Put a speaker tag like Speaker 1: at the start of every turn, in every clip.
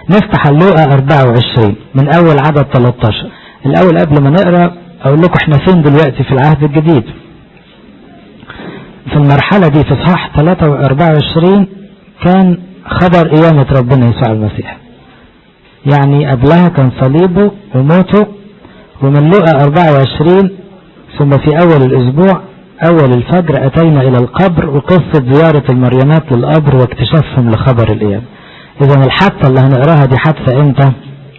Speaker 1: نفتح اللوقا 24 من اول عدد 13 الاول قبل ما نقرا اقول لكم احنا فين دلوقتي في العهد الجديد في المرحلة دي في اصحاح 24 كان خبر قيامة ربنا يسوع المسيح يعني قبلها كان صليبه وموته ومن لقى 24 ثم في أول الأسبوع أول الفجر أتينا إلى القبر وقصة زيارة المريمات للقبر واكتشافهم لخبر القيامة إذا الحادثة اللي هنقراها دي حادثة إمتى؟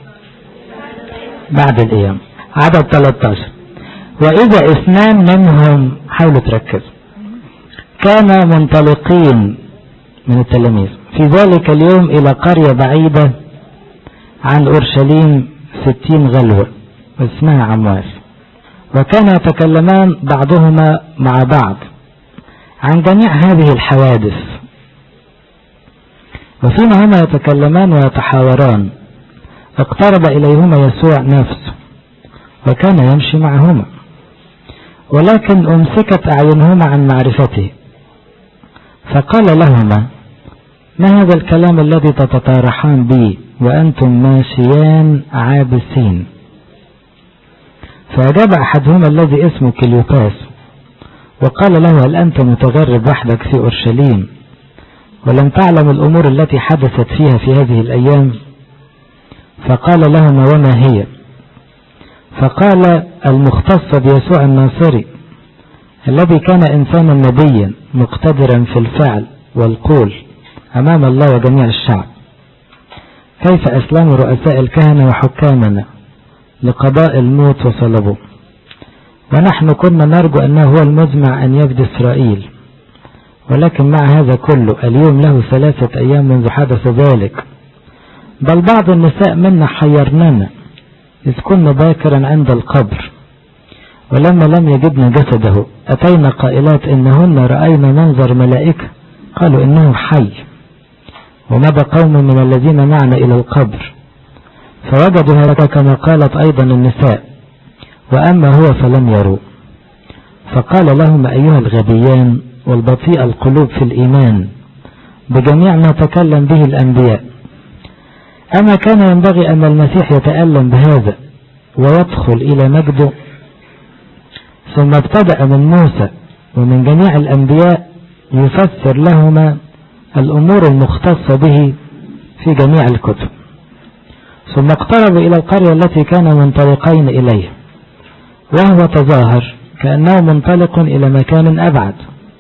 Speaker 1: بعد القيامة عدد 13 وإذا اثنان منهم حاولوا تركزوا كان منطلقين من التلاميذ في ذلك اليوم إلى قرية بعيدة عن أورشليم ستين غلوة اسمها عمواس وكان يتكلمان بعضهما مع بعض عن جميع هذه الحوادث وفيما هما يتكلمان ويتحاوران اقترب إليهما يسوع نفسه وكان يمشي معهما ولكن أمسكت أعينهما عن معرفته فقال لهما ما هذا الكلام الذي تتطارحان به وأنتم ماشيان عابسين فأجاب أحدهما الذي اسمه كليوباس وقال له هل أنت متغرب وحدك في أورشليم ولم تعلم الأمور التي حدثت فيها في هذه الأيام فقال لهما وما هي فقال المختص بيسوع الناصري الذي كان إنسانا نبيا مقتدرا في الفعل والقول أمام الله وجميع الشعب كيف أسلموا رؤساء الكهنة وحكامنا لقضاء الموت وصلبوه ونحن كنا نرجو أنه هو المزمع أن يفدي إسرائيل ولكن مع هذا كله اليوم له ثلاثة أيام منذ حدث ذلك بل بعض النساء منا حيرننا إذ كنا باكرا عند القبر ولما لم يجدنا جسده أتينا قائلات إنهن رأينا منظر ملائكة قالوا إنه حي ومضى قوم من الذين معنا إلى القبر فوجدوا هذا كما قالت أيضا النساء وأما هو فلم يروا فقال لهم أيها الغبيان والبطيء القلوب في الإيمان بجميع ما تكلم به الأنبياء أما كان ينبغي أن المسيح يتألم بهذا ويدخل إلى مجده ثم ابتدأ من موسى ومن جميع الأنبياء يفسر لهما الأمور المختصة به في جميع الكتب ثم اقترب إلى القرية التي كان منطلقين إليه وهو تظاهر كأنه منطلق إلى مكان أبعد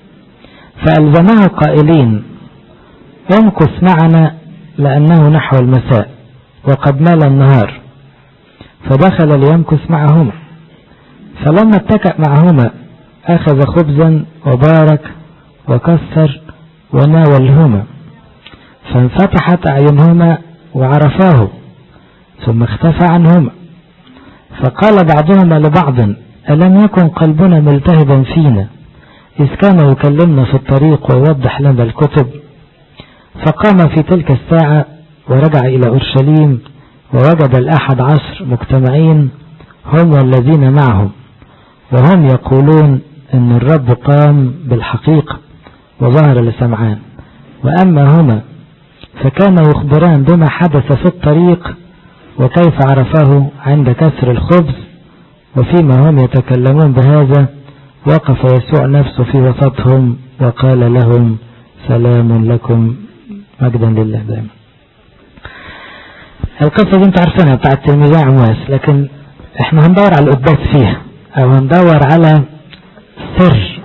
Speaker 1: فألزمه قائلين امكث معنا لأنه نحو المساء وقد مال النهار فدخل ليمكث معهما فلما اتكأ معهما أخذ خبزا وبارك وكسر وناولهما فانفتحت أعينهما وعرفاه ثم اختفى عنهما فقال بعضهما لبعض ألم يكن قلبنا ملتهبا فينا إذ كان يكلمنا في الطريق ويوضح لنا الكتب فقام في تلك الساعة ورجع إلى أورشليم ووجد الأحد عشر مجتمعين هم والذين معهم وهم يقولون ان الرب قام بالحقيقة وظهر لسمعان واما هما فكان يخبران بما حدث في الطريق وكيف عرفه عند كسر الخبز وفيما هم يتكلمون بهذا وقف يسوع نفسه في وسطهم وقال لهم سلام لكم مجدا لله دائما القصة دي انت عارفينها بتاعت تلميذي عمواس لكن احنا هندور على القداس فيها او هندور على سر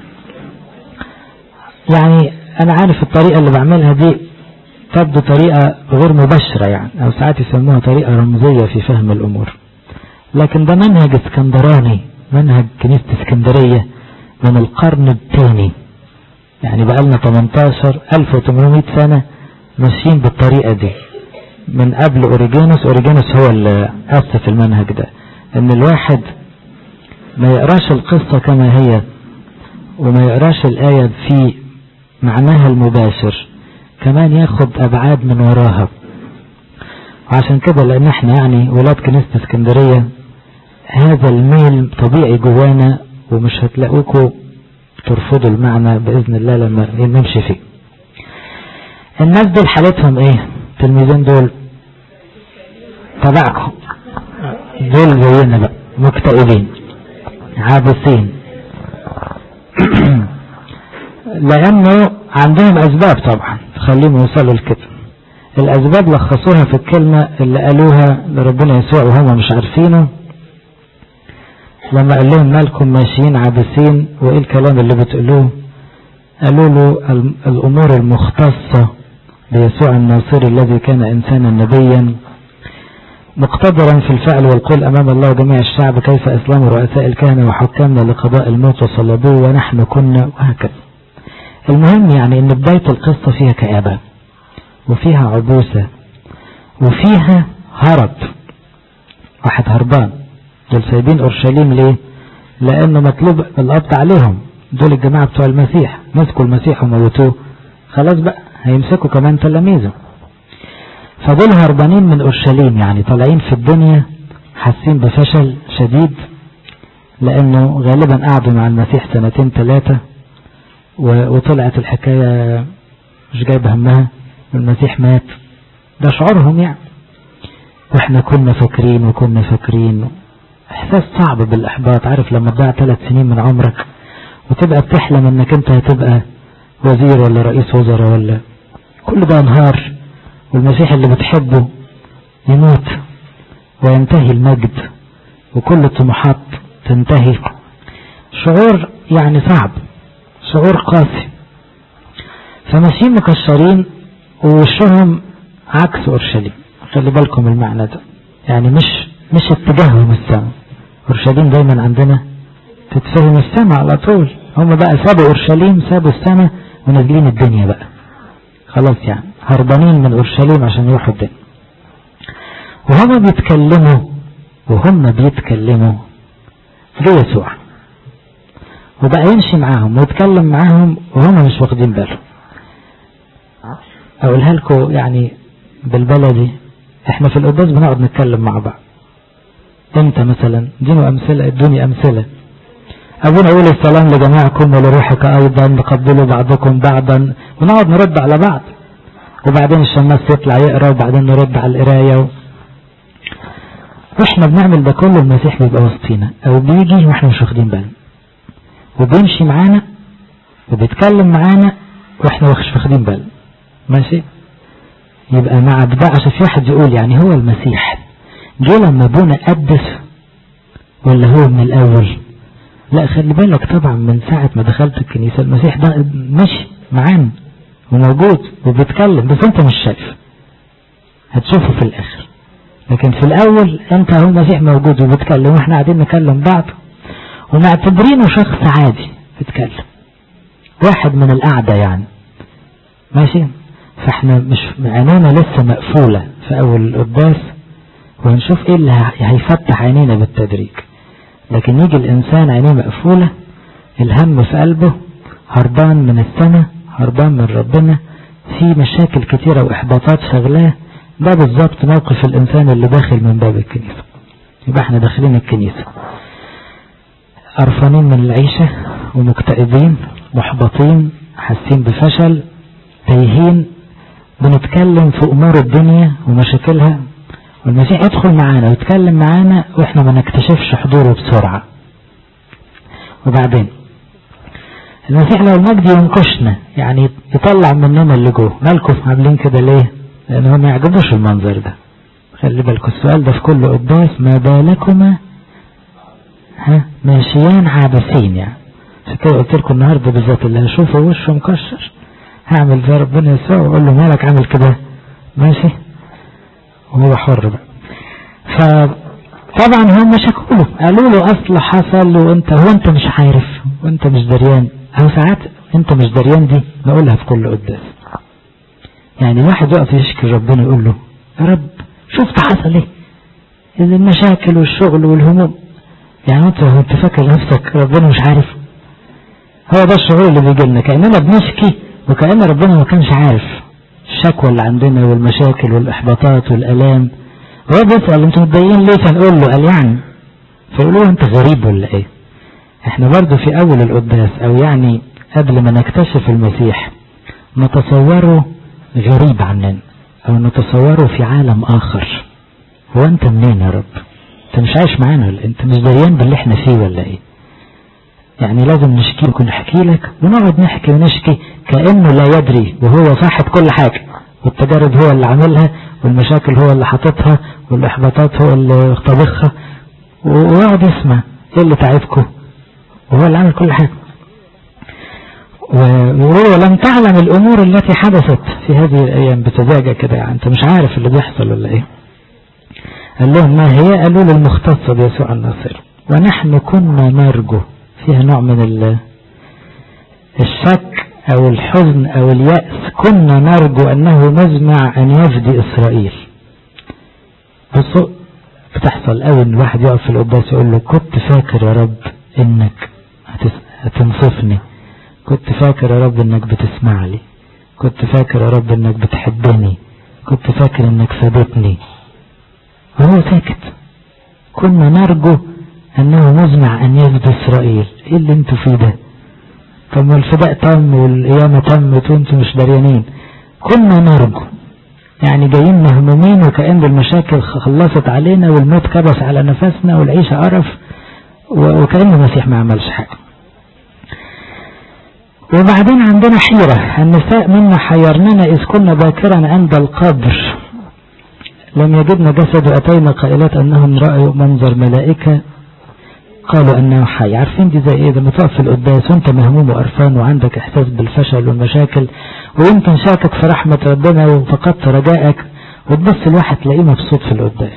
Speaker 1: يعني انا عارف الطريقة اللي بعملها دي تبدو طريقة غير مباشرة يعني او ساعات يسموها طريقة رمزية في فهم الامور لكن ده منهج اسكندراني منهج كنيسة اسكندرية من القرن الثاني يعني بقالنا 18 1800 سنة ماشيين بالطريقة دي من قبل اوريجينوس اوريجينوس هو اللي اسس المنهج ده ان الواحد ما يقراش القصة كما هي وما يقراش الآية في معناها المباشر كمان ياخد أبعاد من وراها وعشان كده لأن احنا يعني ولاد كنيسة اسكندرية هذا الميل طبيعي جوانا ومش هتلاقوكوا ترفضوا المعنى بإذن الله لما نمشي فيه الناس دول حالتهم ايه التلميذين دول تبعكم دول زينا بقى مكتئبين عابسين لانه عندهم اسباب طبعا تخليهم يوصلوا لكده الاسباب لخصوها في الكلمة اللي قالوها لربنا يسوع وهم مش عارفينه لما قال لهم مالكم ماشيين عابسين وايه الكلام اللي بتقولوه قالوا له الامور المختصة بيسوع الناصري الذي كان انسانا نبيا مقتدرا في الفعل والقول امام الله جميع الشعب كيف اسلموا رؤساء الكهنة وحكامنا لقضاء الموت وصلبوه ونحن كنا وهكذا المهم يعني ان بداية القصة فيها كآبة وفيها عبوسة وفيها هرب واحد هربان دول سايبين اورشليم ليه لانه مطلوب القبض عليهم دول الجماعة بتوع المسيح مسكوا المسيح وموتوه خلاص بقى هيمسكوا كمان تلاميذه فدول هربانين من اورشليم يعني طالعين في الدنيا حاسين بفشل شديد لانه غالبا قعدوا مع المسيح سنتين ثلاثة وطلعت الحكاية مش جايبه همها المسيح مات ده شعورهم يعني واحنا كنا فاكرين وكنا فاكرين احساس صعب بالاحباط عارف لما تضيع ثلاث سنين من عمرك وتبقى بتحلم انك انت هتبقى وزير ولا رئيس وزراء ولا كل ده انهار والمسيح اللي بتحبه يموت وينتهي المجد وكل الطموحات تنتهي شعور يعني صعب شعور قاسي فماشيين مكشرين ووشهم عكس اورشليم خلي بالكم المعنى ده يعني مش مش اتجاههم السماء اورشليم دايما عندنا تتفهم السماء على طول هم بقى سابوا اورشليم سابوا السماء ونازلين الدنيا بقى خلاص يعني هربانين من اورشليم عشان يروحوا الدنيا وهم بيتكلموا وهم بيتكلموا جه يسوع وبقى يمشي معاهم ويتكلم معاهم وهم مش واخدين بالهم اقولها لكم يعني بالبلدي احنا في القداس بنقعد نتكلم مع بعض امتى مثلا ادينوا امثله ادوني امثله ابونا يقول السلام لجميعكم ولروحك ايضا قبلوا بعضكم بعضا ونقعد نرد على بعض وبعدين الشماس يطلع يقرا وبعدين نرد على القرايه و... واحنا بنعمل ده كله المسيح بيبقى وسطينا او بيجي واحنا مش واخدين بالنا وبيمشي معانا وبيتكلم معانا واحنا مش واخدين بالنا ماشي يبقى مع بقى عشان في واحد يقول يعني هو المسيح جه لما ابونا قدس ولا هو من الاول لا خلي بالك طبعا من ساعة ما دخلت الكنيسة المسيح ده مشي معانا وموجود وبيتكلم بس انت مش شايف هتشوفه في الاخر لكن في الاول انت هو المسيح موجود وبيتكلم واحنا قاعدين نكلم بعض ومعتبرينه شخص عادي بيتكلم واحد من القعدة يعني ماشي فاحنا مش عينينا لسه مقفولة في اول القداس وهنشوف ايه اللي هيفتح عينينا بالتدريج لكن يجي الانسان عينيه مقفولة الهم في قلبه هربان من السماء هربان من ربنا في مشاكل كتيرة واحباطات شغلاه ده بالظبط موقف الانسان اللي داخل من باب الكنيسة يبقى احنا داخلين الكنيسة قرفانين من العيشة ومكتئبين محبطين حاسين بفشل تايهين بنتكلم في امور الدنيا ومشاكلها والمسيح يدخل معانا ويتكلم معانا واحنا ما نكتشفش حضوره بسرعة وبعدين المسيح لو المجد ينقشنا يعني يطلع مننا اللي جوه مالكم عاملين كده ليه لان هو ما يعجبوش المنظر ده خلي بالكم السؤال ده في كل قداس ما بالكما ها ماشيان عابسين يعني عشان كده قلت لكم النهارده بالذات اللي هشوفه وشه مكشر هعمل زي ربنا يسوع واقول له مالك عامل كده ماشي وهو حر بقى فطبعا هم شكوا له قالوا له اصل حصل وانت هو انت مش عارف وانت مش دريان او ساعات انت مش دريان دي نقولها في كل قداس يعني واحد يقف يشكي ربنا يقول له يا رب شفت حصل ايه المشاكل والشغل والهموم يعني انت انت فاكر نفسك ربنا مش عارف هو ده الشعور اللي بيجي لنا كاننا بنشكي وكأن ربنا ما كانش عارف الشكوى اللي عندنا والمشاكل والإحباطات والألام هو بيسأل انتوا متضايقين ليه فنقول له قال يعني فيقولوا انت غريب ولا ايه احنا برضو في اول القداس او يعني قبل ما نكتشف المسيح نتصوره غريب عننا او نتصوره في عالم اخر هو انت منين يا رب انت مش عايش معانا ولا انت مش دريان باللي احنا فيه ولا ايه يعني لازم نشكي لك ونحكي لك ونقعد نحكي ونشكي كأنه لا يدري وهو صاحب كل حاجة والتجارب هو اللي عاملها والمشاكل هو اللي حاططها والإحباطات هو اللي طبخها ويقعد يسمع ايه اللي تعبكم وهو اللي عامل كل حاجة ويقول لم تعلم الأمور التي حدثت في هذه الأيام بتزاجة كده يعني أنت مش عارف اللي بيحصل ولا إيه قال لهم ما هي قالوا للمختصة بيسوع الناصر ونحن كنا نرجو فيها نوع من الشك أو الحزن أو اليأس كنا نرجو أنه مزمع أن يفدي إسرائيل بصوا بتحصل قوي ان الواحد يقف في القداس يقول له كنت فاكر يا رب انك هتنصفني كنت فاكر يا رب انك بتسمع لي كنت فاكر يا رب انك بتحبني كنت فاكر انك فادتني وهو ساكت كنا نرجو انه مزمع ان يفدي اسرائيل ايه اللي انتوا فيه ده طب ما الفداء تم والقيامة تمت وانتوا مش دريانين كنا نرجو يعني جايين مهمومين وكأن المشاكل خلصت علينا والموت كبس على نفسنا والعيشة قرف وكأن المسيح ما عملش حاجة وبعدين عندنا حيرة النساء منا حيرننا إذ كنا باكرا عند القبر لم يجدنا جسد وأتينا قائلات أنهم رأوا منظر ملائكة قالوا أنه حي عارفين دي زي إيه لما تقف في القداس وأنت مهموم وقرفان وعندك إحساس بالفشل والمشاكل وأنت شاكك في رحمة ربنا وفقدت رجائك وتبص الواحد تلاقيه مبسوط في القداس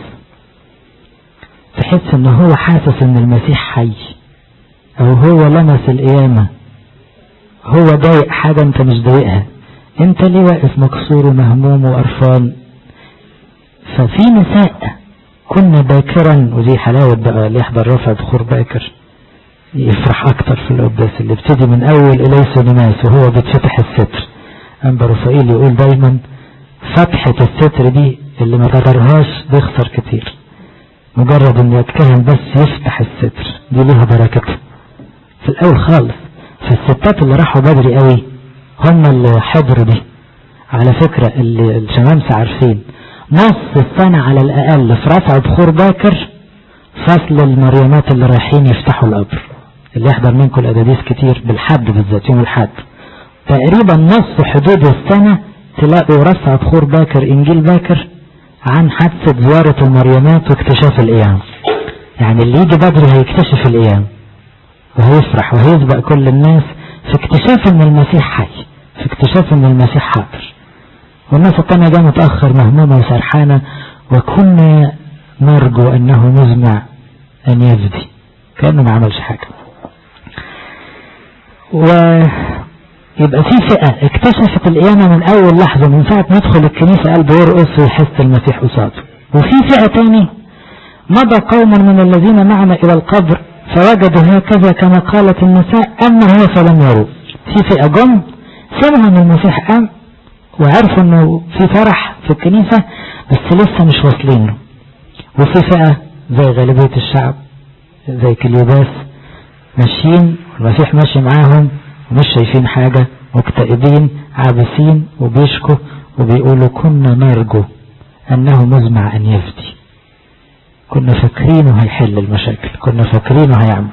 Speaker 1: تحس إن هو حاسس إن المسيح حي أو هو لمس القيامة هو ضايق حاجة أنت مش ضايقها أنت ليه واقف مكسور ومهموم وقرفان ففي نساء كنا باكرا ودي حلاوة بقى اللي يحضر رفع بخور باكر يفرح أكتر في القداس اللي ابتدي من أول إليس نماس وهو بيتفتح الستر أنبا رفائيل يقول دايما فتحة الستر دي اللي ما قدرهاش بيخسر كتير مجرد ان يتكهن بس يفتح الستر دي ليها بركتها في الأول خالص فالستات اللي راحوا بدري قوي هم اللي حضروا دي على فكرة اللي الشمامسة عارفين نص السنة على الأقل في رفع بخور باكر فصل المريمات اللي رايحين يفتحوا القبر اللي يحضر منكم الأداديس كتير بالحد بالذات يوم الحد تقريبا نص حدود السنة تلاقوا رفع بخور باكر إنجيل باكر عن حادثة زيارة المريمات واكتشاف القيام يعني اللي يجي بدري هيكتشف القيام وهيفرح وهيسبق كل الناس في اكتشاف ان المسيح حي في اكتشاف ان المسيح حاضر والناس التانية جاء متأخر مهمومة وسرحانة وكنا نرجو أنه مزمع أن يفدي كأنه ما عملش حاجة ويبقى في فئة اكتشفت القيامة من أول لحظة من ساعة ما يدخل الكنيسة قلبه يرقص ويحس المسيح قصاده وفي فئة تاني مضى قوم من الذين معنا إلى القبر فوجدوا هكذا كما قالت النساء أما هو فلم يروا في فئة جم سمعوا أن المسيح قام وعرفوا انه في فرح في الكنيسة بس لسه مش واصلين له وفي فئة زي غالبية الشعب زي كليوباس ماشيين والمسيح ماشي معاهم ومش شايفين حاجة مكتئبين عابسين وبيشكوا وبيقولوا كنا نرجو انه مزمع ان يفدي كنا فاكرينه هيحل المشاكل كنا فاكرينه هيعمل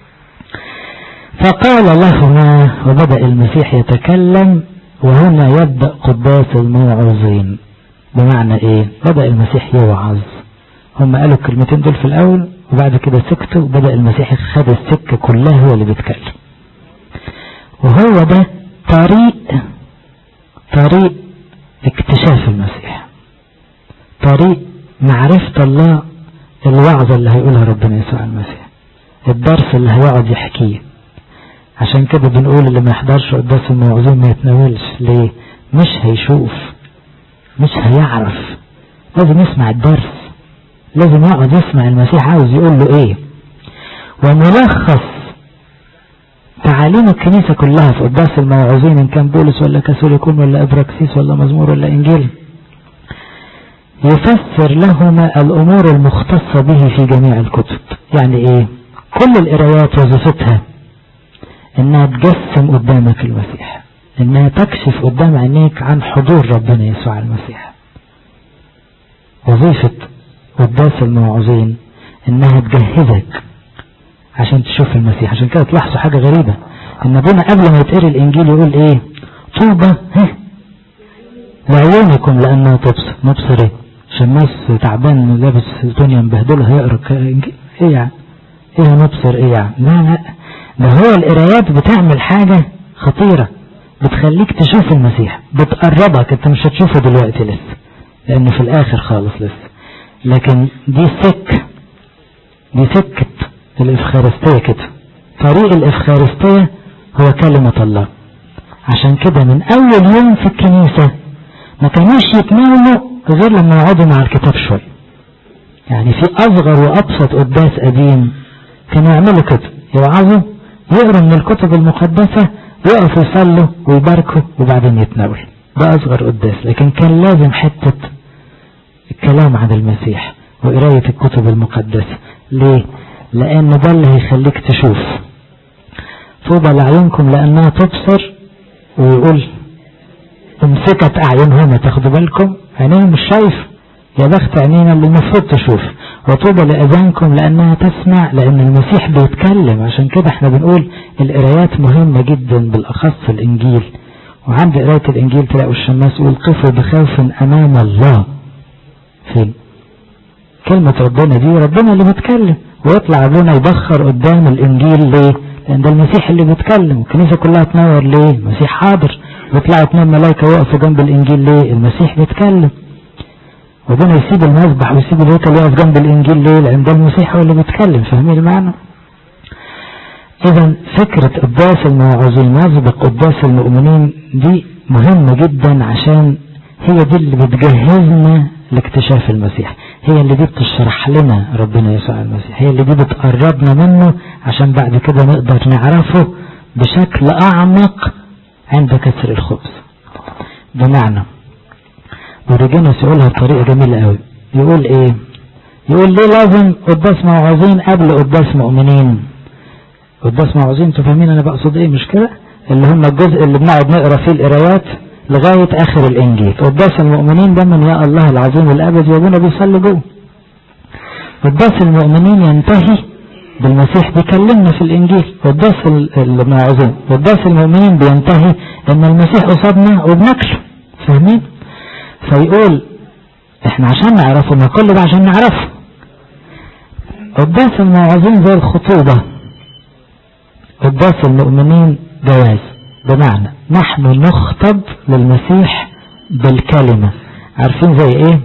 Speaker 1: فقال لهما وبدأ المسيح يتكلم وهنا يبدأ قداس الموعظين بمعنى ايه بدأ المسيح يوعظ هم قالوا الكلمتين دول في الاول وبعد كده سكتوا وبدأ المسيح خد السكة كلها هو اللي بيتكلم وهو ده طريق طريق اكتشاف المسيح طريق معرفة الله الوعظة اللي هيقولها ربنا يسوع المسيح الدرس اللي هيقعد يحكيه عشان كده بنقول اللي ما يحضرش قداس الموعظين ما يتناولش ليه مش هيشوف مش هيعرف لازم يسمع الدرس لازم يقعد يسمع المسيح عاوز يقول له ايه وملخص تعاليم الكنيسة كلها في قداس الموعظين ان كان بولس ولا كاثوليكون ولا ابراكسيس ولا مزمور ولا انجيل يفسر لهما الامور المختصة به في جميع الكتب يعني ايه كل القرايات وظيفتها انها تجسم قدامك المسيح انها تكشف قدام عينيك عن حضور ربنا يسوع المسيح وظيفة قداس الموعظين انها تجهزك عشان تشوف المسيح عشان كده تلاحظوا حاجة غريبة ان ابونا قبل ما يتقري الانجيل يقول ايه طوبة لعيونكم لانها تبصر نبصر ايه شماس تعبان لابس الدنيا مبهدله هيقرا انجيل ايه يعني ايه نبصر ايه يعني لا لا ده هو القرايات بتعمل حاجة خطيرة بتخليك تشوف المسيح بتقربك انت مش هتشوفه دلوقتي لسه لانه في الاخر خالص لسه لكن دي سك دي سكة الافخارستية كده طريق الافخارستية هو كلمة الله عشان كده من اول يوم في الكنيسة ما كانوش يتناولوا غير لما يقعدوا مع الكتاب شوية يعني في اصغر وابسط قداس قديم كانوا يعملوا كده يوعظوا يقروا من الكتب المقدسة يقفوا يصلوا ويباركوا وبعدين يتناولوا ده اصغر قداس لكن كان لازم حتة الكلام عن المسيح وقراية الكتب المقدسة ليه لان ده اللي هيخليك تشوف طوبى لعيونكم لانها تبصر ويقول امسكت اعينهما تاخدوا بالكم عينيهم مش شايف يا بخت عينينا اللي المفروض تشوف وطوبى لاذانكم لانها تسمع لان المسيح بيتكلم عشان كده احنا بنقول القرايات مهمة جدا بالاخص الانجيل وعند قراية الانجيل تلاقوا الشماس يقول قفوا بخوف امام الله فين كلمة ربنا دي ربنا اللي بيتكلم ويطلع ابونا يبخر قدام الانجيل ليه لان ده المسيح اللي بيتكلم والكنيسة كلها تنور ليه المسيح حاضر ويطلعوا اتنين ملايكة يقفوا جنب الانجيل ليه المسيح بيتكلم ربنا يسيب المذبح ويسيب الهيكل يقف جنب الانجيل ليه لان ده المسيح هو اللي بيتكلم فاهمين المعنى اذا فكرة قداس الموعظين يسبق قداس المؤمنين دي مهمة جدا عشان هي دي اللي بتجهزنا لاكتشاف المسيح هي اللي دي بتشرح لنا ربنا يسوع المسيح هي اللي دي بتقربنا منه عشان بعد كده نقدر نعرفه بشكل اعمق عند كسر الخبز بمعنى ورجينا يقولها بطريقة جميلة قوي يقول ايه يقول ليه لازم قداس موعظين قبل قداس مؤمنين قداس موعظين انتوا فاهمين انا بقصد ايه مش كده اللي هم الجزء اللي بنقعد نقرا فيه القرايات لغاية اخر الانجيل قداس المؤمنين ده من يا الله العظيم الابدي وابونا بيصلي جوه قداس المؤمنين ينتهي بالمسيح بيكلمنا في الانجيل قداس الموعظين قداس المؤمنين بينتهي ان المسيح قصادنا وبناكله فاهمين فيقول احنا عشان نعرفه ما كل ده عشان نعرفه قداس الموعظين زي الخطوبة قداس المؤمنين جواز بمعنى نحن نخطب للمسيح بالكلمة عارفين زي ايه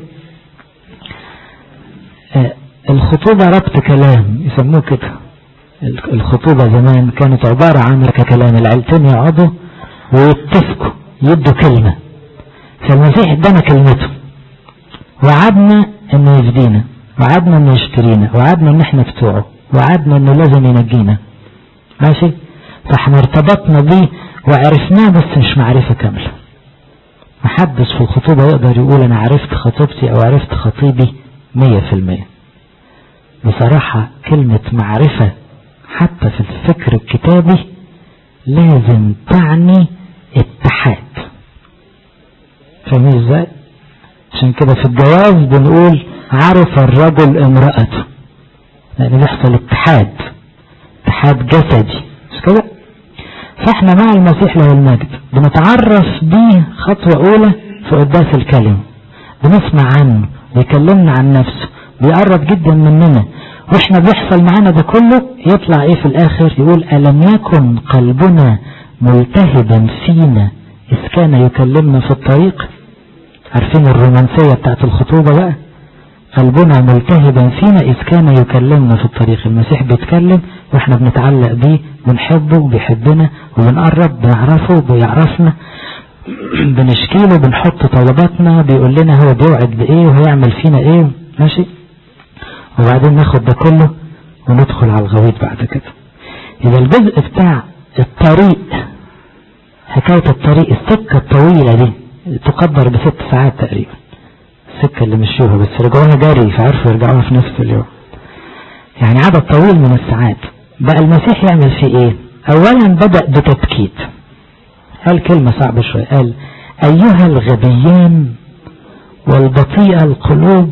Speaker 1: آه الخطوبة ربط كلام يسموه كده الخطوبة زمان كانت عبارة عن كلام العيلتين يقعدوا ويتفقوا يدوا كلمة فالمسيح ادانا كلمته وعدنا انه يفدينا وعدنا انه يشترينا وعدنا ان احنا بتوعه وعدنا انه لازم ينجينا ماشي فاحنا ارتبطنا بيه وعرفناه بس مش معرفة كاملة محدش في الخطوبة يقدر يقول انا عرفت خطيبتي او عرفت خطيبي مية في المية بصراحة كلمة معرفة حتى في الفكر الكتابي لازم تعني اتحاد فاهمين ازاي عشان كده في الجواز بنقول عرف الرجل امرأته لان بيحصل اتحاد اتحاد جسدي مش كده فاحنا مع المسيح له المجد بنتعرف بيه خطوة اولى في قداس الكلمة بنسمع عنه بيكلمنا عن نفسه بيقرب جدا مننا واحنا بيحصل معانا ده كله يطلع ايه في الاخر يقول الم يكن قلبنا ملتهبا فينا اذ كان يكلمنا في الطريق عارفين الرومانسية بتاعت الخطوبة بقى قلبنا ملتهبا فينا إذ كان يكلمنا في الطريق المسيح بيتكلم وإحنا بنتعلق بيه بنحبه بيحبنا وبنقرب بنعرفه بيعرفنا بنشكيله بنحط طلباتنا بيقول لنا هو بيوعد بإيه وهيعمل فينا إيه ماشي وبعدين ناخد ده كله وندخل على الغويط بعد كده يبقى الجزء بتاع الطريق حكاية الطريق السكة الطويلة دي تقدر بست ساعات تقريبا السكة اللي مشوها بس رجعوها جري فعرفوا يرجعوها في نفس اليوم يعني عدد طويل من الساعات بقى المسيح يعمل فيه ايه اولا بدأ بتبكيت قال كلمة صعبة شوية قال ايها الغبيان والبطيئة القلوب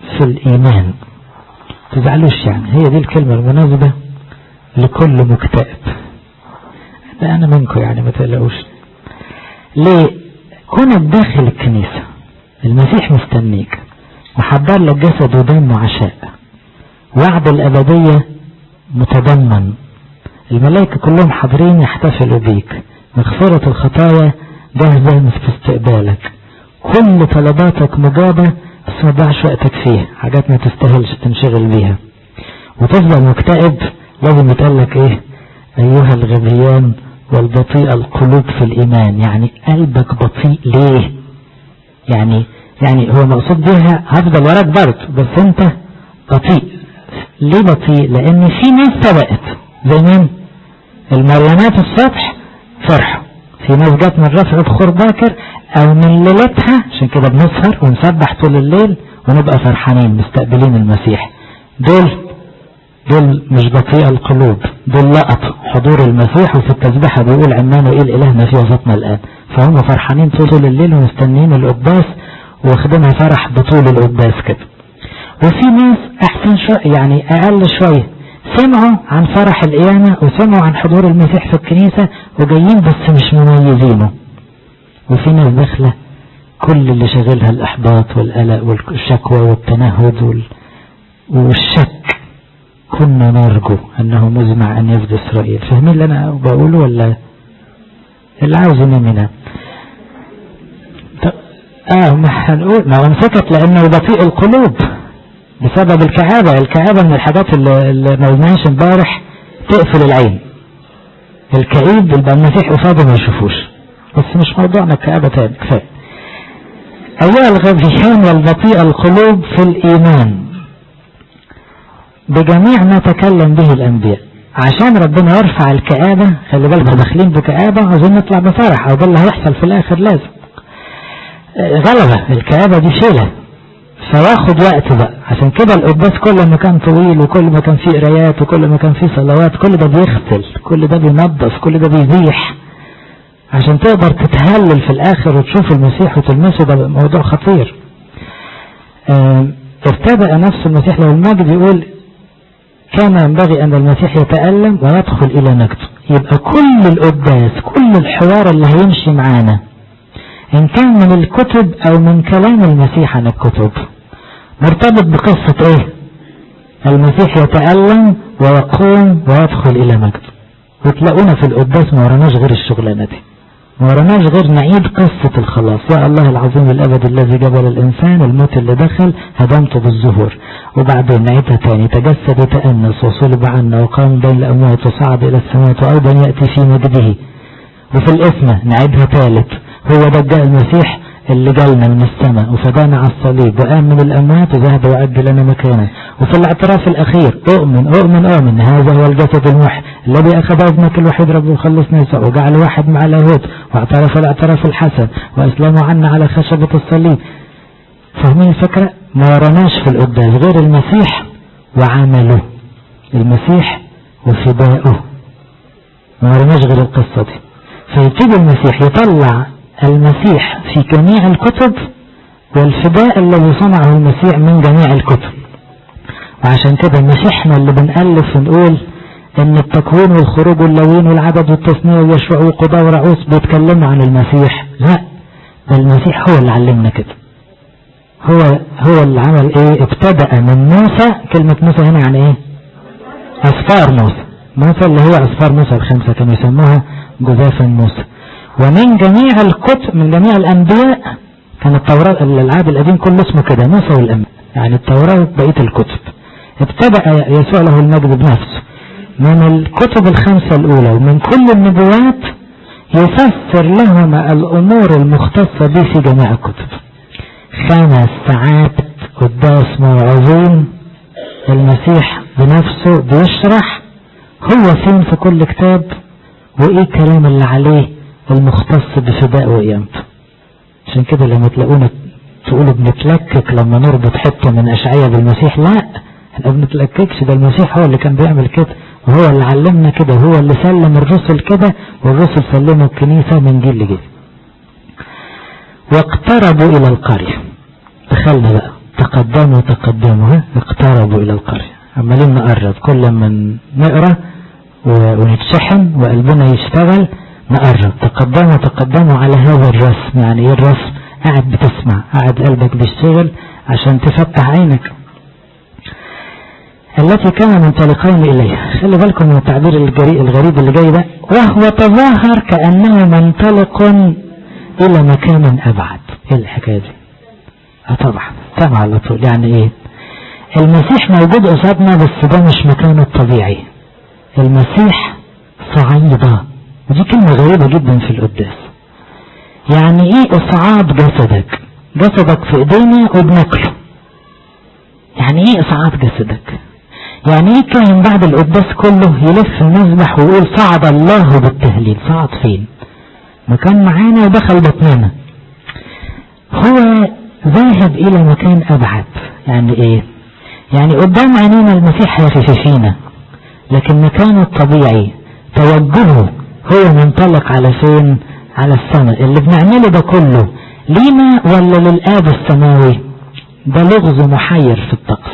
Speaker 1: في الإيمان تزعلوش يعني هي دي الكلمة المناسبة لكل مكتئب ده أنا منكم يعني ما تقلقوش ليه كونك داخل الكنيسة المسيح مستنيك محضر لك جسد ودم وعشاء وعد الأبدية متضمن الملائكة كلهم حاضرين يحتفلوا بيك مغفرة الخطايا جاهزة في استقبالك كل طلباتك مجابة بس ما تضيعش وقتك فيها حاجات ما تستاهلش تنشغل بيها وتفضل مكتئب لازم يتقال لك ايه ايها الغبيان والبطيء القلوب في الايمان يعني قلبك بطيء ليه يعني يعني هو مقصود بيها هفضل وراك برضه بس انت بطيء ليه بطيء لان في ناس سبقت زي مين المريمات الصبح فرحوا في ناس جت من رفع بخور باكر او من ليلتها عشان كده بنسهر ونسبح طول الليل ونبقى فرحانين مستقبلين المسيح دول دول مش بطيء القلوب دول لقط حضور المسيح وفي التسبيحة بيقول عمان وإيه إلهنا في وسطنا الآن فهم فرحانين طول الليل ومستنيين القداس واخدينها فرح بطول القداس كده وفي ناس أحسن شوية يعني أقل شوية سمعوا عن فرح القيامة وسمعوا عن حضور المسيح في الكنيسة وجايين بس مش مميزينه وفي ناس داخلة كل اللي شاغلها الإحباط والقلق والشكوى والتنهد وال... والشك كنا نرجو أنه مزمع أن يفدي إسرائيل فاهمين اللي أنا بقوله ولا اللي عاوز ينام اه ما هنقول ما هو انسكت لأنه بطيء القلوب بسبب الكآبة الكآبة من الحاجات اللي, اللي ما قلناهاش امبارح تقفل العين الكئيب يبقى المسيح قصاده ما يشوفوش بس مش موضوعنا الكآبة تاني كفاية أيها الغبيان والبطيء القلوب في الإيمان بجميع ما تكلم به الأنبياء عشان ربنا يرفع الكآبة خلي بالك داخلين بكآبة عاوزين نطلع بفرح أو ده اللي هيحصل في الآخر لازم غلبة الكآبة دي شيلة فياخد وقت بقى عشان كده القداس كل ما كان طويل وكل ما كان فيه قرايات وكل ما كان فيه صلوات كل ده بيغسل كل ده بينظف كل ده بيزيح عشان تقدر تتهلل في الاخر وتشوف المسيح وتلمسه ده موضوع خطير اه ارتدأ نفس المسيح له المجد يقول كان ينبغي ان المسيح يتألم ويدخل الى مجده يبقى كل القداس كل الحوار اللي هيمشي معانا ان كان من الكتب او من كلام المسيح عن الكتب مرتبط بقصة ايه المسيح يتألم ويقوم ويدخل الى مجده وتلاقونا في القداس ما وراناش غير الشغلانة دي ما وراناش غير نعيد قصة الخلاص يا الله العظيم الأبد الذي جبل الإنسان الموت اللي دخل هدمته بالظهور وبعدين نعيدها تاني تجسد وتأنس وصلب عنا وقام بين الأموات وصعد إلى السماوات وأيضا يأتي في مجده وفي الإثمة نعيدها ثالث هو ده المسيح اللي جالنا من السماء وفدانا على الصليب وقام من الأموات وذهب وأجل لنا مكانا وفي الاعتراف الأخير أؤمن أؤمن أؤمن هذا هو الجسد المحي الذي أخذ ابنك الوحيد رب وخلصنا يسوع وجعل واحد مع اليهود واعترف الاعتراف الحسن وأسلموا عنا على خشبة الصليب فاهمين الفكرة ما وراناش في القداس غير المسيح وعمله المسيح وفدائه ما وراناش غير القصة دي فيبتدي المسيح يطلع المسيح في جميع الكتب والفداء الذي صنعه المسيح من جميع الكتب وعشان كده مش احنا اللي بنألف ونقول ان التكوين والخروج واللوين والعدد والتثنية ويشوع وقضاء ورعوس بيتكلموا عن المسيح لا ده المسيح هو اللي علمنا كده هو هو اللي عمل ايه ابتدأ من موسى كلمة موسى هنا يعني ايه اسفار موسى موسى اللي هو اسفار موسى الخمسة كانوا يسموها جزافا موسى ومن جميع الكتب من جميع الأنبياء كان التوراة العهد القديم كله اسمه كده موسى والأنبياء يعني التوراة بقية الكتب ابتدأ يسوع له المجد بنفسه من الكتب الخمسة الأولى ومن كل النبوات يفسر لهم الأمور المختصة به في جميع الكتب خمس ساعات قداس موعظين المسيح بنفسه بيشرح هو فين في كل كتاب وايه الكلام اللي عليه المختص بفداء وقيامته عشان كده لما تلاقونا تقولوا بنتلكك لما نربط حته من اشعياء بالمسيح لا احنا بنتلككش ده المسيح هو اللي كان بيعمل كده وهو اللي علمنا كده وهو اللي سلم الرسل كده والرسل سلموا الكنيسة من جيل لجيل واقتربوا الى القرية دخلنا بقى تقدموا تقدموا اقتربوا إلى القرية عمالين نقرب كل ما نقرأ ونتشحن وقلبنا يشتغل نقرب تقدموا تقدموا على هذا الرسم يعني ايه الرسم قاعد بتسمع قاعد قلبك بيشتغل عشان تفتح عينك التي كان منطلقين إليها خلي بالكم من التعبير الجريء الغريب اللي جاي ده وهو تظاهر كأنه منطلق إلى مكان أبعد إيه الحكاية دي اه طبعا طبعا على طول يعني إيه المسيح موجود قصادنا بس ده مش مكانه الطبيعي المسيح صعيدة ودي كلمة غريبة جدا في القداس يعني ايه اصعاد جسدك جسدك في ايدينا وبناكله يعني ايه اصعاد جسدك يعني ايه كان بعد القداس كله يلف المذبح ويقول صعد الله بالتهليل صعد فين مكان معانا ودخل بطننا هو ذاهب الى مكان ابعد يعني ايه يعني قدام عينينا المسيح هيخفي فينا لكن مكانه الطبيعي توجهه هو منطلق على فين على السماء اللي بنعمله ده كله لينا ولا للآب السماوي ده لغز محير في الطقس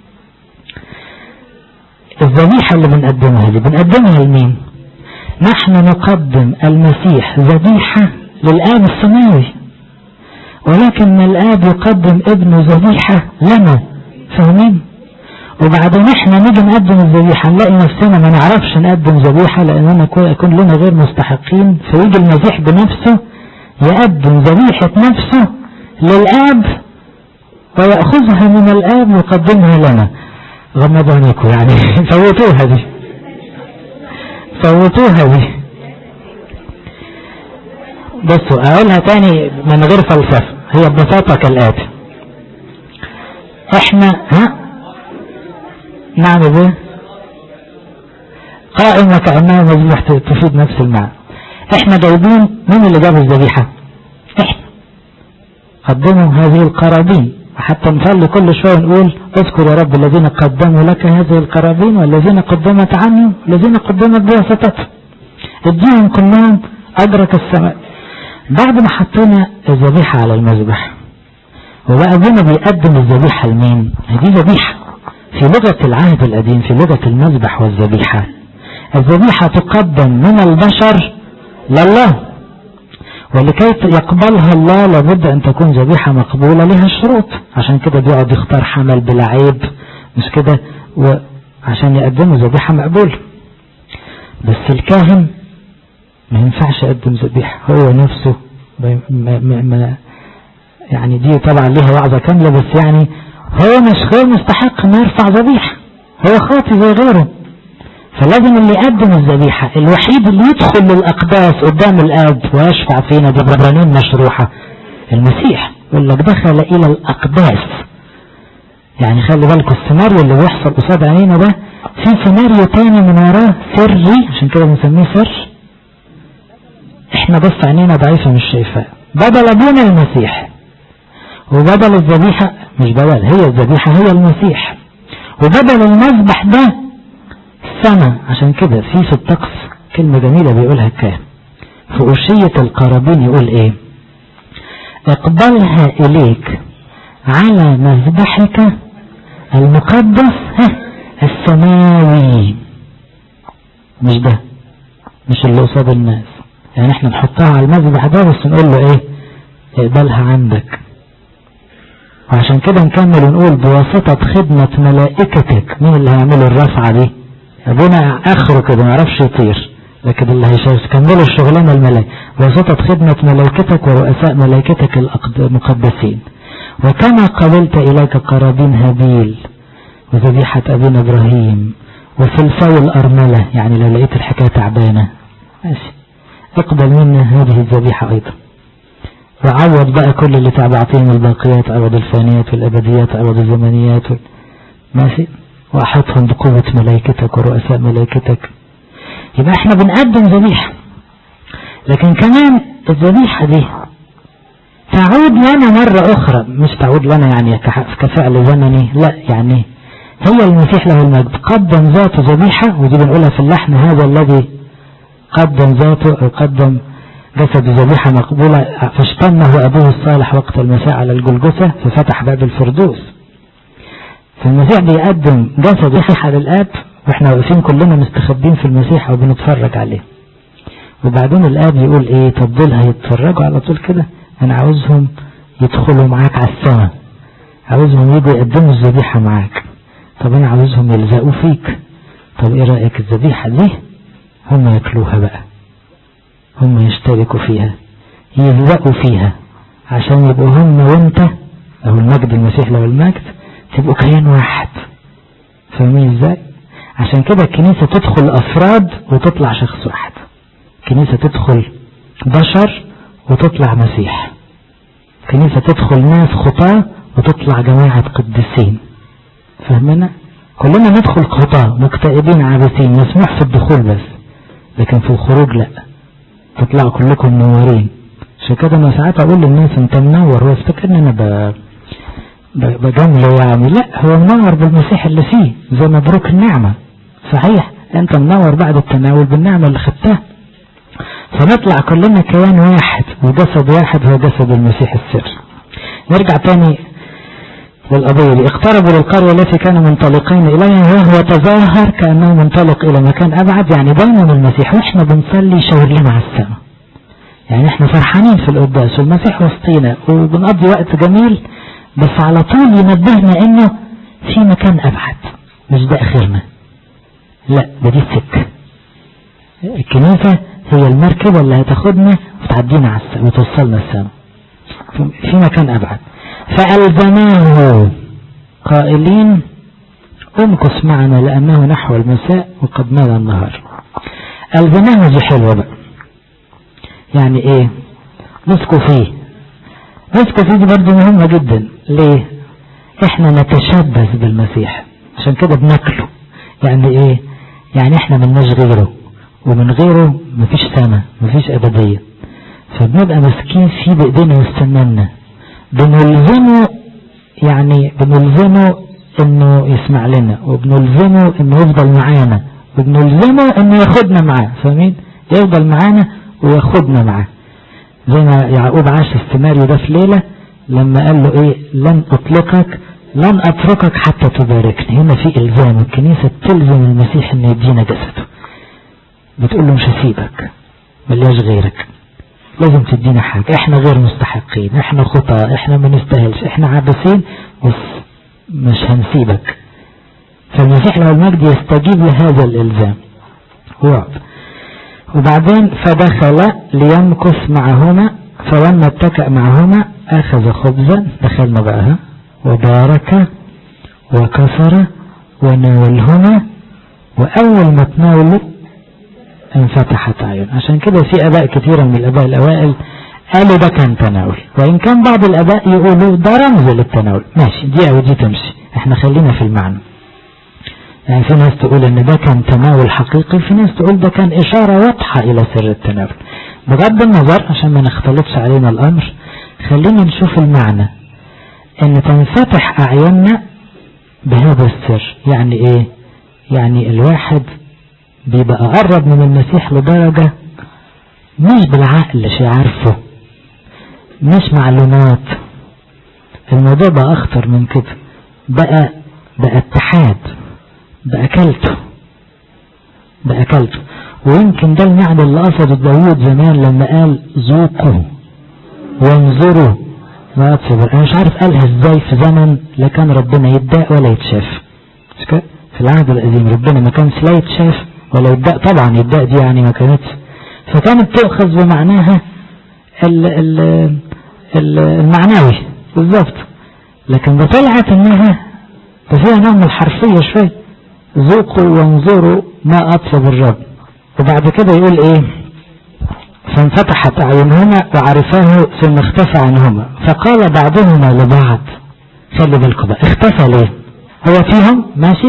Speaker 1: الذبيحة اللي بنقدمها دي بنقدمها لمين نحن نقدم المسيح ذبيحة للآب السماوي ولكن الآب يقدم ابنه ذبيحة لنا فاهمين وبعدين احنا نيجي نقدم الذبيحة نلاقي نفسنا ما نعرفش نقدم ذبيحة لأننا يكون لنا غير مستحقين فيجي المسيح بنفسه يقدم ذبيحة نفسه للآب ويأخذها من الآب ويقدمها لنا غمضوا عينيكم يعني فوتوها دي فوتوها دي بصوا اقولها تاني من غير فلسفة هي ببساطة كالآتي احنا ها نعم به قائمة كأنها مذبح تفيد نفس المعنى احنا جايبين مين اللي جاب الذبيحة احنا قدموا هذه القرابين وحتى نصلي كل شوية نقول اذكر يا رب الذين قدموا لك هذه القرابين والذين قدمت عنهم والذين قدمت بواسطتهم اديهم كلهم اجرك السماء بعد ما حطينا الذبيحة على المذبح وبقى ابونا بيقدم الذبيحة لمين دي ذبيحة في لغة العهد القديم في لغة المذبح والذبيحة الذبيحة تقدم من البشر لله ولكي يقبلها الله لابد ان تكون ذبيحة مقبولة لها شروط عشان كده بيقعد يختار حمل بلا عيب مش كده وعشان يقدموا ذبيحة مقبولة بس الكاهن ما ينفعش يقدم ذبيحة هو نفسه ما ما ما يعني دي طبعا ليها وعظة كاملة بس يعني هو مش غير مستحق انه يرفع ذبيحة هو خاطي زي غيره فلازم اللي يقدم الذبيحة الوحيد اللي يدخل للأقداس قدام الآب ويشفع فينا دي برانين مشروحة المسيح يقول لك دخل إلى الأقداس يعني خلي بالكم السيناريو اللي بيحصل قصاد عينينا ده في سيناريو تاني من وراه سري عشان كده بنسميه سر احنا بس عينينا ضعيفة مش شايفاه بدل ابونا المسيح وبدل الذبيحة مش بدل هي الذبيحة هي المسيح وبدل المذبح ده السماء عشان كده في في الطقس كلمة جميلة بيقولها الكاهن في أشية القرابين يقول ايه اقبلها اليك على مذبحك المقدس السماوي مش ده مش اللي قصاد الناس يعني احنا نحطها على المذبح ده بس نقول له ايه اقبلها عندك وعشان كده نكمل ونقول بواسطة خدمة ملائكتك مين اللي هيعملوا الرفعة دي ابونا اخره كده ما يعرفش يطير لكن اللي هيكملوا الشغلانة الملائكة بواسطة خدمة ملائكتك ورؤساء ملائكتك المقدسين وكما قبلت اليك قرابين هابيل وذبيحة ابينا ابراهيم وفلفاي الارملة يعني لو لقيت الحكاية تعبانة ماشي اقبل منا هذه الذبيحة ايضا وعوض بقى كل اللي تعبعتهم الباقيات عوض الفانيات والابديات عوض الزمنيات ماشي واحطهم بقوة ملائكتك ورؤساء ملائكتك يبقى احنا بنقدم ذبيحة لكن كمان الذبيحة دي تعود لنا مرة اخرى مش تعود لنا يعني كفعل زمني لا يعني هي المسيح له المجد قدم ذاته ذبيحة ودي بنقولها في اللحن هذا الذي قدم ذاته أو قدم جسد ذبيحة مقبولة فاشتمه أبوه الصالح وقت المساء على الجلجثة ففتح باب الفردوس فالمسيح بيقدم جسد يحيح للآب واحنا واقفين كلنا مستخبين في المسيح وبنتفرج عليه وبعدين الآب يقول ايه طب دول هيتفرجوا على طول كده انا عاوزهم يدخلوا معاك على السماء عاوزهم يجوا يقدموا الذبيحة معاك طب انا عاوزهم يلزقوا فيك طب ايه رأيك الذبيحة دي هم ياكلوها بقى هم يشتركوا فيها يلزقوا فيها عشان يبقوا هم وانت او المجد المسيح لو المجد تبقوا كيان واحد فاهمين ازاي عشان كده الكنيسة تدخل افراد وتطلع شخص واحد الكنيسة تدخل بشر وتطلع مسيح الكنيسة تدخل ناس خطاة وتطلع جماعة قديسين فاهمنا كلنا ندخل خطاة مكتئبين عابسين مسموح في الدخول بس لكن في الخروج لا تطلعوا كلكم منورين عشان كده انا ساعات اقول للناس انت منور هو افتكرني انا ب... بجمله يعني لا هو منور بالمسيح اللي فيه زي مبروك النعمة صحيح انت منور بعد التناول بالنعمة اللي خدتها فنطلع كلنا كيان واحد وجسد واحد هو جسد المسيح السر نرجع تاني للقضية دي اقتربوا للقرية التي كانوا منطلقين إليها وهو تظاهر كأنه منطلق إلى مكان أبعد يعني دايما المسيح وإحنا بنصلي يشاور لنا على السماء يعني إحنا فرحانين في القداس والمسيح وسطينا وبنقضي وقت جميل بس على طول ينبهنا إنه في مكان أبعد مش ده آخرنا لا ده دي السكة الكنيسة هي المركبة اللي هتاخدنا وتعدينا على السماء وتوصلنا السماء في مكان أبعد فألزماه قائلين امكث معنا لأنه نحو المساء وقد مال النهار ألزماه دي حلوة بقى يعني ايه مسكوا فيه مسكوا فيه دي برضه مهمة جدا ليه احنا نتشبث بالمسيح عشان كده بناكله يعني ايه يعني احنا ملناش غيره ومن غيره مفيش سما مفيش أبدية فبنبقى ماسكين فيه بإيدينا واستنانا بنلزمه يعني بنلزمه انه يسمع لنا وبنلزمه انه يفضل معانا وبنلزمه انه ياخدنا معاه فاهمين يفضل معانا وياخدنا معاه زي ما يعقوب عاش السيناريو ده في ليلة لما قال له ايه لن اطلقك لن اتركك حتى تباركني هنا في الزام الكنيسة تلزم المسيح انه يدينا جسده بتقول له مش هسيبك ملياش غيرك لازم تدينا حاجة احنا غير مستحقين احنا خطأ احنا ما نستاهلش احنا عابسين بس مش هنسيبك فالمسيح له المجد يستجيب لهذا الالزام وعد وبعدين فدخل ليمكث معهما فلما اتكأ معهما اخذ خبزا دخلنا بقى وبارك وكسر وناولهما واول ما تناولوا انفتحت عيون عشان كده في اباء كثيرة من الاباء الاوائل قالوا ده كان تناول وان كان بعض الاباء يقولوا ده رمز للتناول ماشي دي او دي تمشي احنا خلينا في المعنى يعني في ناس تقول ان ده كان تناول حقيقي في ناس تقول ده كان اشارة واضحة الى سر التناول بغض النظر عشان ما نختلطش علينا الامر خلينا نشوف المعنى ان تنفتح اعيننا بهذا السر يعني ايه يعني الواحد بيبقى قرب من المسيح لدرجة مش بالعقل شيء عارفه مش معلومات الموضوع بقى اخطر من كده بقى بقى اتحاد بقى كلته بقى كلته ويمكن ده المعنى اللي قصده داوود زمان لما قال ذوقوا وانظروا ما اتصبر انا مش عارف قالها ازاي في زمن لا كان ربنا يداء ولا يتشاف في العهد القديم ربنا ما كانش لا يتشاف ولا يداء طبعا يداء دي يعني ما كانتش فكانت تؤخذ بمعناها ال ال ال المعنوي بالظبط لكن طلعت انها فيها نوع من الحرفية شوي ذوقوا وانظروا ما اطلب الرب وبعد كده يقول ايه فانفتحت اعينهما وعرفاه ثم اختفى عنهما فقال بعضهما لبعض خلي بالكم بقى اختفى ليه هو فيهم ماشي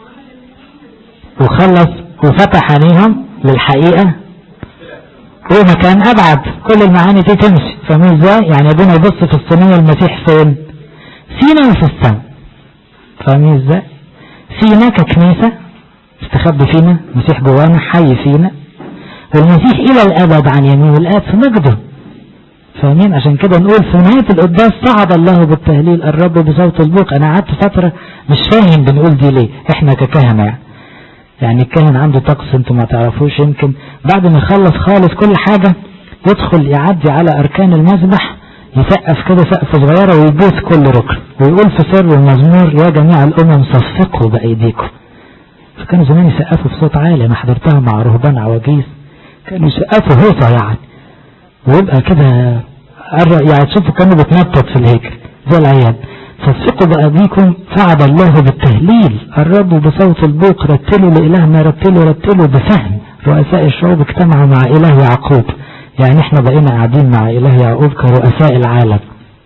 Speaker 1: وخلص وفتح عينيهم للحقيقة ومكان أبعد كل المعاني دي تمشي فاهمين ازاي؟ يعني ابونا يبص في الصينية المسيح فين؟ فينا وفي السماء فاهمين ازاي؟ فينا ككنيسة استخبي فينا المسيح جوانا حي فينا والمسيح إلى الأبد عن يمين الآب في مجده فاهمين عشان كده نقول في نهاية القداس صعد الله بالتهليل الرب بصوت البوق انا قعدت فترة مش فاهم بنقول دي ليه احنا ككهنة يعني يعني الكاهن عنده طقس انتوا ما تعرفوش يمكن بعد ما يخلص خالص كل حاجة يدخل يعدي على اركان المذبح يسقف كده سقفة صغيرة ويبوس كل ركن ويقول في سر المزمور يا جميع الامم صفقوا بايديكم فكانوا زمان يسقفوا بصوت عالي انا حضرتها مع رهبان عواجيز كانوا يسقفوا هيصة يعني ويبقى كده يعني تشوفوا كانوا بتنطط في الهيكل زي العيال فالثقوا بأبيكم فعل الله بالتهليل الرب بصوت البوق رتلوا لإلهنا رتلوا رتلوا بفهم رؤساء الشعوب اجتمعوا مع إله يعقوب يعني احنا بقينا قاعدين مع إله يعقوب كرؤساء العالم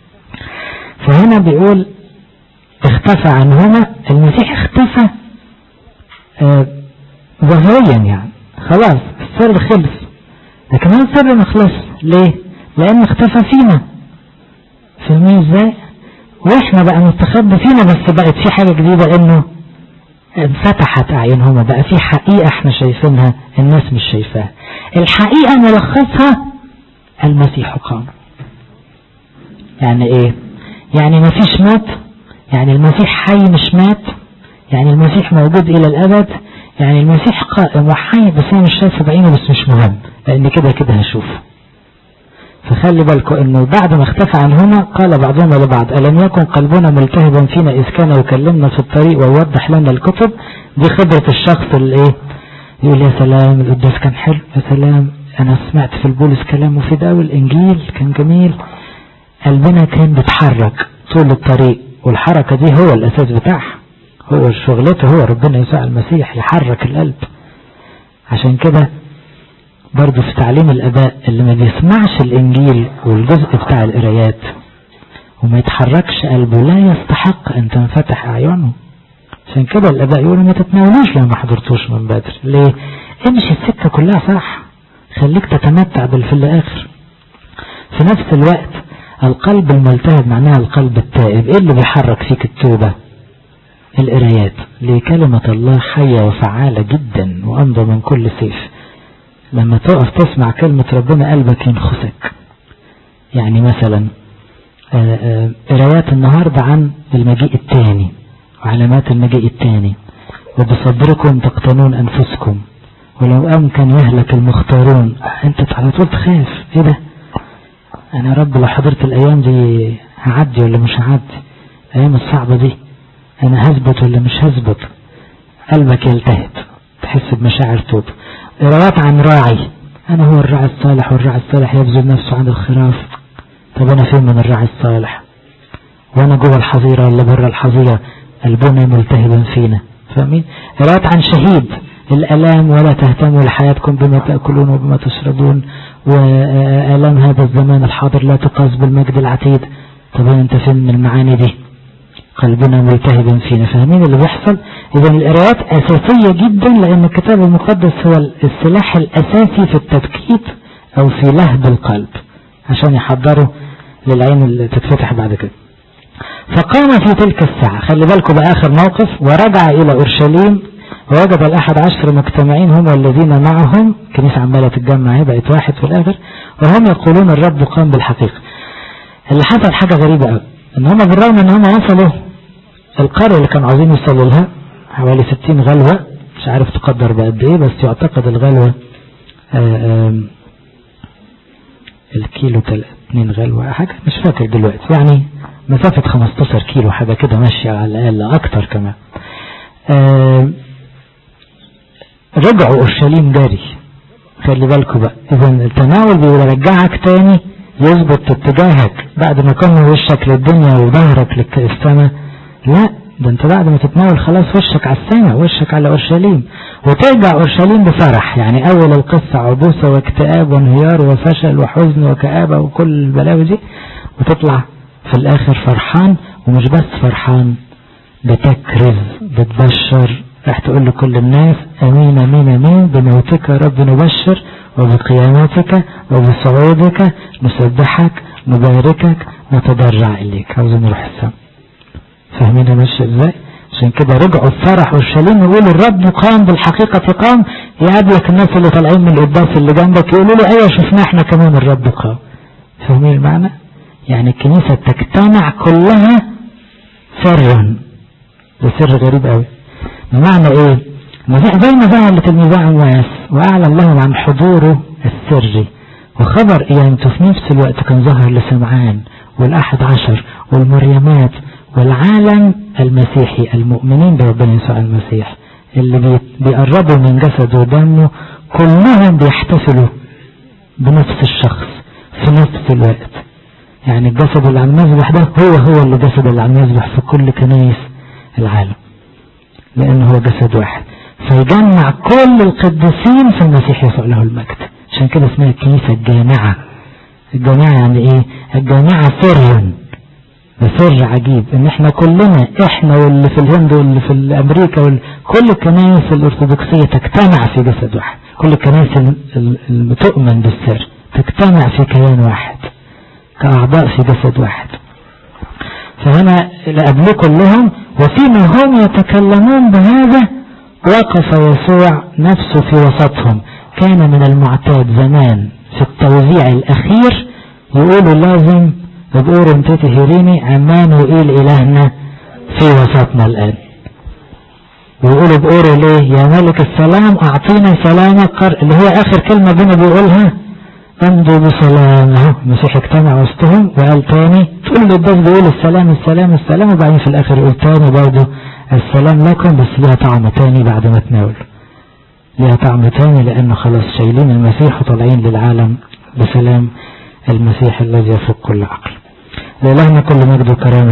Speaker 1: فهنا بيقول اختفى عنهما المسيح اختفى آه ظاهريا يعني خلاص السر خلص لكن هذا السر ما خلص ليه لان اختفى فينا فاهمين ازاي واحنا بقى مستخبي فينا بس بقت في حاجة جديدة انه انفتحت اعينهما بقى في حقيقة احنا شايفينها الناس مش شايفاها الحقيقة ملخصها المسيح قام يعني ايه يعني مفيش مات يعني المسيح حي مش مات يعني المسيح موجود الى الابد يعني المسيح قائم وحي بس انا مش شايفه بعينه بس مش مهم لان كده كده هشوفه فخلي بالكم انه بعد ما اختفى عنهما قال بعضهما لبعض الم يكن قلبنا ملتهبا فينا اذ كان يكلمنا في الطريق ويوضح لنا الكتب دي خبرة الشخص اللي ايه يقول يا سلام القداس كان حلو يا سلام انا سمعت في البولس كلام مفيد قوي الانجيل كان جميل قلبنا كان بيتحرك طول الطريق والحركة دي هو الاساس بتاعها هو شغلته هو ربنا يسوع المسيح يحرك القلب عشان كده برضه في تعليم الاباء اللي ما بيسمعش الانجيل والجزء بتاع القرايات وما يتحركش قلبه لا يستحق ان تنفتح اعينه عشان كده الاباء يقولوا ما تتناولوش لو ما حضرتوش من بدري ليه امشي السكه كلها صح خليك تتمتع بالفي الاخر في نفس الوقت القلب الملتهب معناها القلب التائب ايه اللي بيحرك فيك التوبه القرايات لكلمة الله حية وفعالة جدا وأمضى من كل سيف لما تقف تسمع كلمة ربنا قلبك ينخسك يعني مثلا قرايات النهاردة عن المجيء الثاني وعلامات المجيء الثاني وبصبركم تقتنون أنفسكم ولو أمكن يهلك المختارون أنت على طول تخاف إيه ده أنا رب لو حضرت الأيام دي هعدي ولا مش هعدي الأيام الصعبة دي أنا هثبت ولا مش هثبت قلبك يلتهب تحس بمشاعر توب قراءات عن راعي أنا هو الراعي الصالح والراعي الصالح يبذل نفسه عن الخراف طب أنا فين من الراعي الصالح وأنا جوه الحظيرة ولا بره الحظيرة قلبنا ملتهبا فينا فاهمين قراءات عن شهيد الألام ولا تهتموا لحياتكم بما تأكلون وبما تشربون وآلام هذا الزمان الحاضر لا تقاس بالمجد العتيد طب أنت فين من المعاني دي قلبنا ملتهب فينا فاهمين اللي بيحصل اذا القراءات اساسية جدا لان الكتاب المقدس هو السلاح الاساسي في التبكيت او في لهب القلب عشان يحضروا للعين اللي تتفتح بعد كده فقام في تلك الساعة خلي بالكم بآخر موقف ورجع إلى أورشليم ووجد الأحد عشر مجتمعين هم الذين معهم كنيسة عمالة تتجمع هي بقت واحد في الآخر وهم يقولون الرب قام بالحقيقة اللي حصل حاجة غريبة قوي ان هم بالرغم ان هم وصلوا القرية اللي كانوا عاوزين يوصلوا لها حوالي 60 غلوة مش عارف تقدر بقد ايه بس يعتقد الغلوة آآ آآ الكيلو 2 غلوة حاجة مش فاكر دلوقتي يعني مسافة 15 كيلو حاجة كده ماشية على الأقل أكتر كمان رجعوا أورشليم جاري خلي بالكم بقى إذا التناول بيرجعك تاني يظبط اتجاهك بعد ما كان وشك للدنيا وظهرك للسماء لا ده انت بعد ما تتناول خلاص وشك على السماء وشك على اورشليم وترجع اورشليم بفرح يعني اول القصة عبوسة واكتئاب وانهيار وفشل وحزن وكآبة وكل البلاوي دي وتطلع في الاخر فرحان ومش بس فرحان بتكرز بتبشر راح تقول لكل الناس امين امين امين بموتك يا رب نبشر وبقيامتك وبصعودك نسبحك نباركك نتضرع إليك عاوزين نروح السماء فاهمين ماشي ازاي عشان كده رجعوا الفرح والشالين يقولوا الرب قام بالحقيقة قام يقابلك الناس اللي طالعين من القداس اللي جنبك يقولوا له ايوه شفنا احنا كمان الرب قام فاهمين المعنى يعني الكنيسة تجتمع كلها سرا ده سر غريب قوي بمعنى ايه المسيح زي ما ظهر لتلميذه عمواس واعلن لهم عن حضوره السري وخبر قيامته في نفس الوقت كان ظهر لسمعان والاحد عشر والمريمات والعالم المسيحي المؤمنين بربنا يسوع المسيح اللي بيقربوا من جسده ودمه كلهم بيحتفلوا بنفس الشخص في نفس الوقت يعني الجسد اللي على المذبح ده هو هو اللي جسد اللي على المذبح في كل كنايس العالم لأنه هو جسد واحد فيجمع كل القديسين في المسيح يسوع له المجد عشان كده اسمها الكنيسة الجامعة الجامعة يعني ايه الجامعة سرا ده سر عجيب ان احنا كلنا احنا واللي في الهند واللي في امريكا وال... كل الكنائس الارثوذكسية تجتمع في جسد واحد كل الكنائس اللي تؤمن بالسر تجتمع في كيان واحد كأعضاء في جسد واحد فهنا لأبنوا كلهم وفيما هم يتكلمون بهذا وقف يسوع نفسه في وسطهم كان من المعتاد زمان في التوزيع الأخير يقولوا لازم بقور انتتي هيريني عمانوئيل إلهنا في وسطنا الآن ويقولوا بقوره ليه يا ملك السلام أعطينا سلامك اللي هي آخر كلمة بنا بيقولها امضوا بسلام اهو المسيح اجتمع وسطهم وقال تاني تقول له الدرس بيقول السلام السلام السلام وبعدين في الاخر يقول تاني برضه السلام لكم بس ليها طعم تاني بعد ما تناول ليها طعم تاني لانه خلاص شايلين المسيح وطالعين للعالم بسلام المسيح الذي يفوق كل عقل لإلهنا كل مجد وكرامة